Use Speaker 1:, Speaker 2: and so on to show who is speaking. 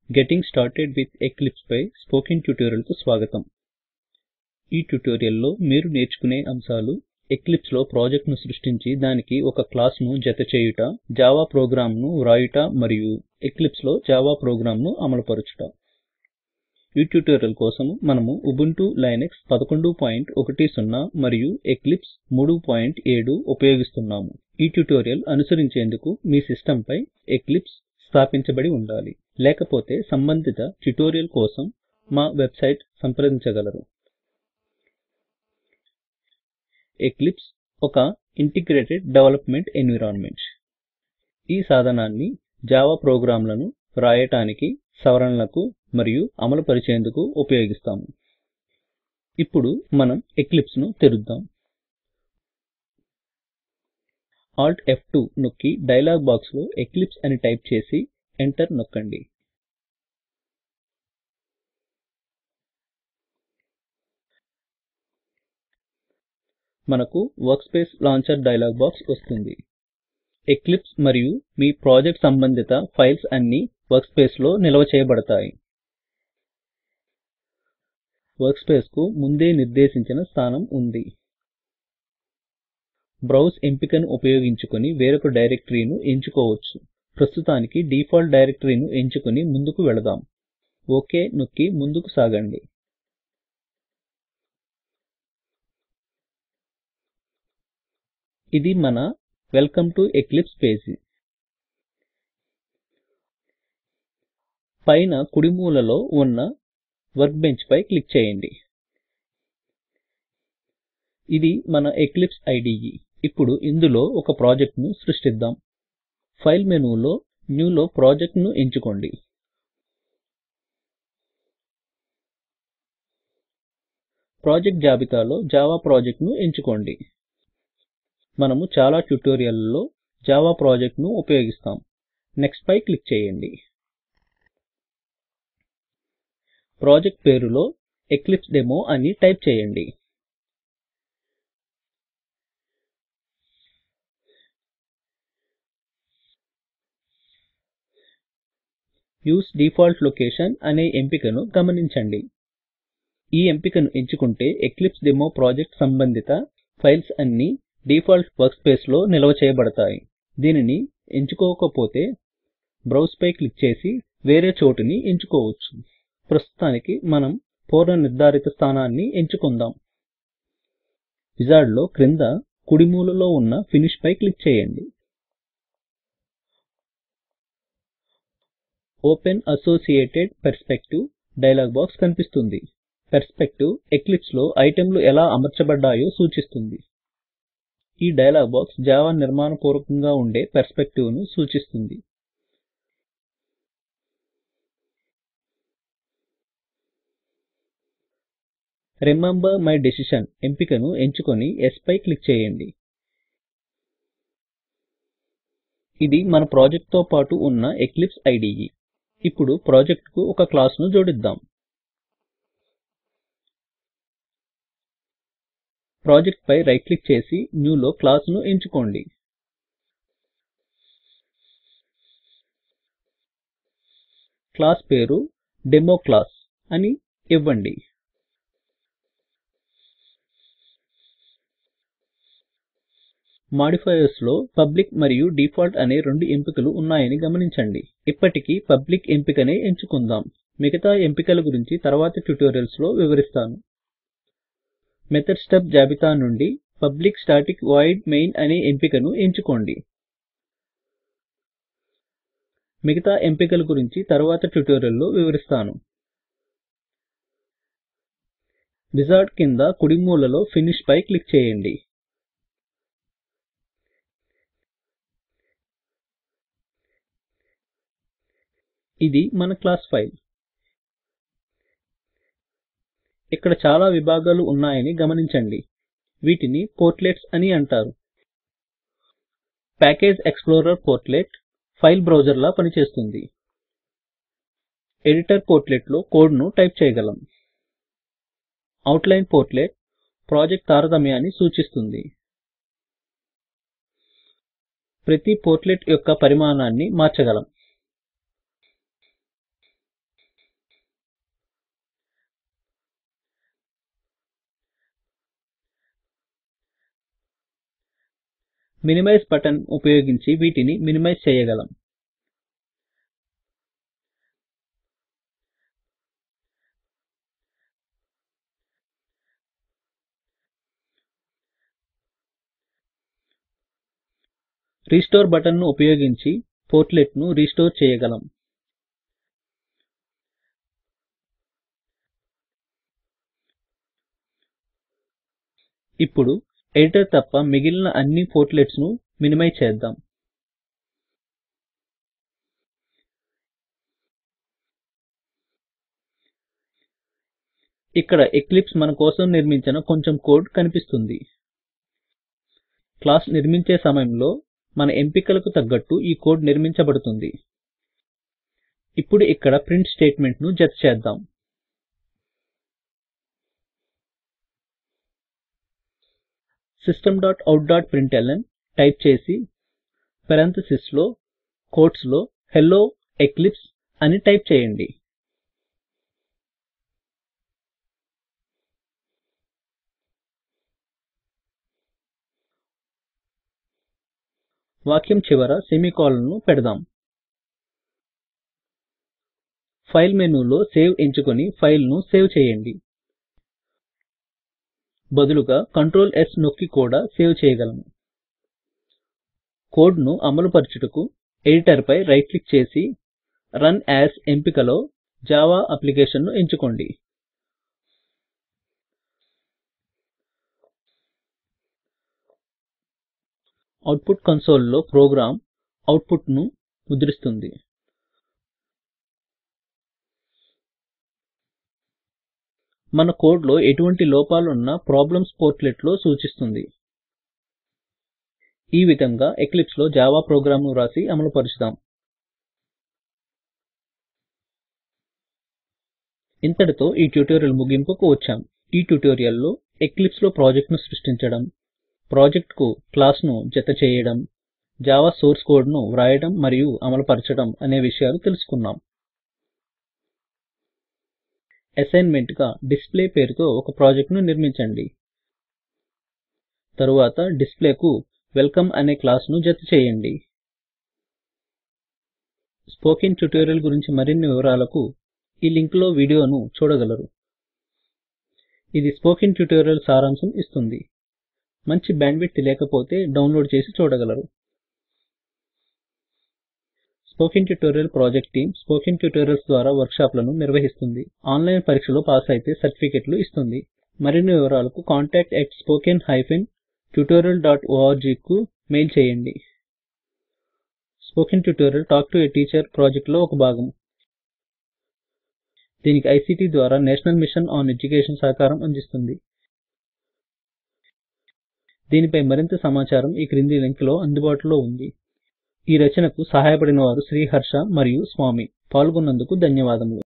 Speaker 1: getting started with Eclipse పై spoken tutorial కు స్వాగతం ఈ ట్యుటోరియల్ లో మీరు నేర్చుకునే అంశాలు ఎక్లిప్స్ లో ప్రాజెక్ట్ ను సృష్టించి దానికి ఒక క్లాస్ ను జతచేయుట జావా ప్రోగ్రామ్ ను వ్రాయుట మరియు ఎక్లిప్స్ లో జావా ప్రోగ్రామ్ ను అమలుపరచుట ఈ ట్యుటోరియల్ కోసం మనము ఉబుంటూ లైనక్స్ 1110 మరియు ఎక్లిప్స్ 37 ఉపయోగిస్తున్నాము ఈ ట్యుటోరియల్ అనుసరించేందుకు మీ సిస్టమ్ పై ఎక్లిప్స్ స్థాపించబడి ఉండాలి లేకపోతే సంబంధిత ట్యుటోరియల్ కోసం మా వెబ్సైట్ సంప్రదించగలరు ఎక్లిప్స్ ఒక ఇంటిగ్రేటెడ్ డెవలప్మెంట్ ఎన్వైరన్మెంట్ ఈ సాధనాన్ని జావా ప్రోగ్రామ్ లను వ్రాయటానికి సవరణలకు మరియు అమలు పరిచేందుకు ఉపయోగిస్తాము ఇప్పుడు మనం ఎక్లిప్స్ ను తెరుద్దాం Alt F2 నొక్కి డయలాగ్ బాక్స్ లో ఎక్లిప్స్ అని టైప్ చేసి ఎంటర్ నొక్కండి మనకు వర్క్స్పేస్ లాంచర్ డయలాగ్ బాక్స్ వస్తుంది ఎక్లిప్స్ మరియు మీ ప్రాజెక్ట్ సంబంధిత ఫైల్స్ అన్నీ వర్క్స్పేస్ లో నిల్వ చేయబడతాయి వర్క్స్పేస్ కు ముందే నిర్దేశించిన స్థానం ఉంది బ్రౌజ్ ఎంపికను ఉపయోగించుకొని వేరొక డైరెక్టరీను ఎంచుకోవచ్చు ప్రస్తుతానికి డిఫాల్ట్ డైరెక్టరీను ఎంచుకొని ముందుకు వెళదాం ఒక్ నొక్కి ముందుకు సాగండి ఇది మన వెల్కమ్ టు ఎక్లిప్స్ పేజీ పైన కుడి మూలలో ఉన్న వర్క్బెంచ్ పై క్లిక్ చేయండి ఇది మన ఎక్లిప్స్ ఐడీఇ ఇప్పుడు ఇందులో ఒక ప్రాజెక్ట్ ను సృష్టిద్దాం ఫైల్ మెనూలో న్యూ లో ప్రాజెక్ట్ ను ఎంచుకోండి ప్రాజెక్ట్ జాబితాలో జావా ప్రాజెక్ట్ ను ఎంచుకోండి మనము చాలా ట్యుటోరియల్లలో జావా ప్రాజెక్ట్ ను ఉపయోగిస్తాం నెక్స్ట్ పై క్లిక్ చేయండి ప్రాజెక్ట్ పేరులో ఎక్లిప్సెడెమో అని టైప్ చేయండి యూఎస్ఇ డిఫాల్ట్ లొకేషన్ అనే ఎంపికను గమనించండి ఈ ఎంపికను ఎంచుకుంటే ఎక్లిప్సెడెమో ప్రాజెక్ట్ సంబంధిత ఫైల్స్ అన్నీ డిఫాల్ట్ వర్క్స్పేస్ లో నిల్వ చేయబడతాయి దీనిని ఎంచుకోకపోతే బ్రౌజ్ పై క్లిక్ చేసి వేరే చోటుని ఎంచుకోవచ్చు ప్రస్తుతానికి మనం పూర్వనిర్ధారిత స్థానాన్ని ఎంచుకుందాం విజార్డ్ లో క్రింద కుడి మూలలో ఉన్న ఫినిష్ పై క్లిక్ చేయండి open associated perspective dialog box కనిపిస్తుంది పర్స్పెక్టివ్ ఎక్లిప్స్ లో ఐటెంలు ఎలా అమర్చబడ్డాయో సూచిస్తుంది ఈ డయలాగ్ బాక్స్ జావా నిర్మాణపూర్వకంగా ఉండే పర్స్పెక్టివ్ ను సూచిస్తుంది రిమెంబర్ మై డెసిషన్ ఎంపికను ఎంచుకొని యెస్ పై క్లిక్ చేయండి ఇది మన ప్రాజెక్ట్ తో పాటు ఉన్న ఎక్లిప్స్ ఐడీఇ ఇప్పుడు ప్రాజెక్ట్ కు ఒక క్లాస్ ను జోడిద్దాం ప్రాజెక్ట్ పై రైట్ క్లిక్ చేసి న్యూ లో క్లాస్ ను ఎంచుకోండి క్లాస్ పేరు డెమోక్లాస్ అని ఇవ్వండి మాడిఫైయర్స్ లో పబ్లిక్ మరియు డిఫాల్ట్ అనే రెండు ఎంపికలు ఉన్నాయని గమనించండి ఇప్పటికి పబ్లిక్ ఎంపికనే ఎంచుకుందాం మిగతా ఎంపికల గురించి తరువాతి ట్యుటోరియల్స్ లో వివరిస్తాను మెథడ్ స్టబ్ జాబితా నుండి పబ్లిక్ స్టాటిక్ వాయిడ్ మెయిన్ అనే ఎంపికను ఎంచుకోండి మిగతా ఎంపికల గురించి తరువాతి ట్యుటోరియల్ లో వివరిస్తాను విజార్డ్ కింద కుడి మూలలో ఫినిష్ పై క్లిక్ చేయండి ఇది మన క్లాస్ ఫైల్ ఇక్కడ చాలా విభాగాలు ఉన్నాయని గమనించండి వీటిని పోర్ట్లెట్స్ అని అంటారు package explorer portlet file browser లా పనిచేస్తుంది ఎడిటర్ పోర్ట్లెట్ లో కోడ్ ను టైప్ చేయగలం అవుట్లైన్ పోర్ట్లెట్ ప్రాజెక్ట్ తారతమ్యాన్ని సూచిస్తుంది ప్రతి పోర్ట్లెట్ యొక్క పరిమాణాన్ని మార్చగలం మినిమైజ్ బటన్ ఉపయోగించి వీటిని మినిమైజ్ చేయగలం రీస్టోర్ బటన్ ను ఉపయోగించి పోర్ట్లెట్ ను రీస్టోర్ చేయగలం ఇప్పుడు ఎడిటర్ తప్ప మిగిలిన అన్ని పోర్ట్లెట్స్ ను మినిమైజ్ చేద్దాం ఇక్కడ ఎక్లిప్స్ మన కోసం నిర్మించిన కొంచెం కోడ్ కనిపిస్తుంది క్లాస్ నిర్మించే సమయంలో మన ఎంపికలకు తగ్గట్టు ఈ కోడ్ నిర్మించబడుతుంది ఇప్పుడు ఇక్కడ ప్రింట్ స్టేట్మెంట్ ను జత చేద్దాం systemoutప్రింట్ల్న్ టైప్ చేసి పెరంథిసిస్ లో క్వోట్స్ లో హెల్లో ఎక్లిప్స్ అని టైప్ చేయండి వాక్యం చివర సెమికోలన్ ను పెడదాం ఫైల్ మెనూలో సేవ్ ఎంచుకొని ఫైల్ ను సేవ్ చేయండి బదులుగా కంట్రోల్ S నొక్కి కూడా సేవ్ చేయగలము కోడ్ ను అమలు పరచుటకు ఎడిటర్ పై రైట్ క్లిక్ చేసి రన్ యాజ్ ఎంపికలో జావా అప్లికేషన్ ను ఎంచుకోండి అవుట్పుట్ కన్సోల్ లో ప్రోగ్రామ్ అవుట్పుట్ ను ముద్రిస్తుంది మన కోడ్ లో ఎటువంటి లోపాలున్నా ప్రాబ్లమ్స్ పోర్ట్లెట్ లో సూచిస్తుంది ఈ విధంగా ఎక్లిప్స్ లో జావా ప్రోగ్రామ్ ను వ్రాసి అమలు పరుచుదాం ఇంతటితో ఈ ట్యుటోరియల్ ముగింపుకు వచ్చాం ఈ ట్యుటోరియల్ లో ఎక్లిప్స్ లో ప్రాజెక్ట్ ను సృష్టించడం ప్రాజెక్ట్ కు క్లాస్ ను జత చేయడం జావా సోర్స్ కోడ్ ను వ్రాయడం మరియు అమలుపరచడం అనే విషయాలు తెలుసుకున్నాం అసైన్మెంట్ గా డిస్ప్లే పేరుతో ఒక ప్రాజెక్ట్ ను నిర్మించండి తరువాత డిస్ప్లే కు వెల్కమ్ అనే క్లాస్ ను జత చేయండి స్పోకెన్ ట్యుటోరియల్ గురించి మరిన్ని వివరాలకు ఈ లింక్ లో వీడియోను చూడగలరు ఇది స్పోకెన్ ట్యుటోరియల్ సారాంశం ఇస్తుంది మంచి బ్యాండ్విడ్త్ లేకపోతే డౌన్లోడ్ చేసి చూడగలరు spoken tutorial project team spoken tutorials ద్వారా వర్క్ షాప్లను నిర్వహిస్తుంది ఆన్లైన్ పరీక్షలో పాస్ అయితే సర్టిఫికేట్లు ఇస్తుంది మరిన్ని వివరాలకు contactspoken tutorialorg కు మెయిల్ చేయండి spoken tutorial talk to a teacher project లో ఒక భాగము దీనికి ఐసీటీ ద్వారా నేషనల్ మిషన్ ఆన్ ఎడ్యుకేషన్ సహకారం అందిస్తుంది దీనిపై మరింత సమాచారం ఈ క్రింది లింక్ లో అందుబాటులో ఉంది ఈ రచనకు సహాయపడిన వారు శ్రీహర్ష మరియు స్వామి పాల్గొన్నందుకు ధన్యవాదములు